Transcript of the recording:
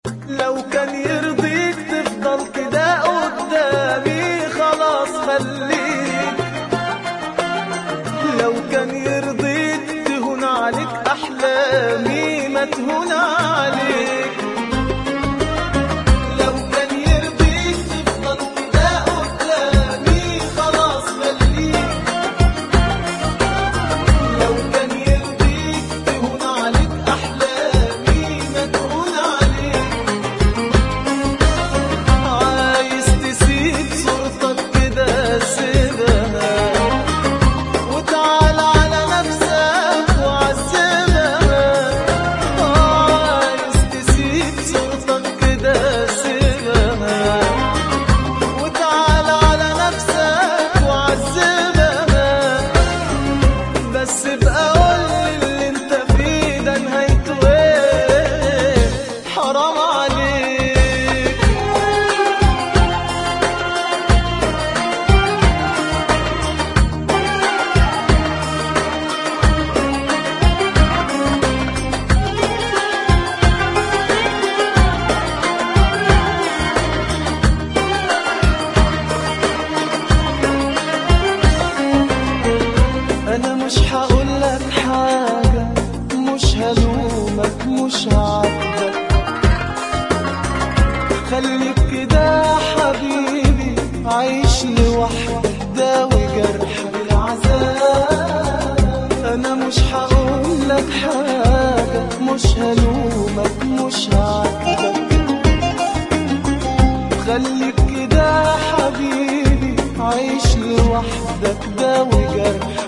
لو كان يرضيك تفضل كده قدامي خلاص خليك لو كان يرضيك تهون عليك احلامي ما تهون عليك لو كان يرضيك تفضل كده قدامي خلاص خليك لو كان يرضيك تهون عليك احلامي ما تهون عليك عايز تسيب صورتك كده سيبها وتعال على نفسك وعذبها عايز تسيب صورتك كده سيبها وتعال على نفسك وعذبها بس بقى قولي اللي انت فيه ده نهايته ايه حرام عليك انا مش هقولك حاجة مش هلومك مش هعاتبك خليك كده يا حبيبي عيش لوحدك داوي جرحك العذاب انا مش هقولك حاجة مش هلومك مش هعاتبك خليك كده يا حبيبي عيش لوحدك داوي جرحك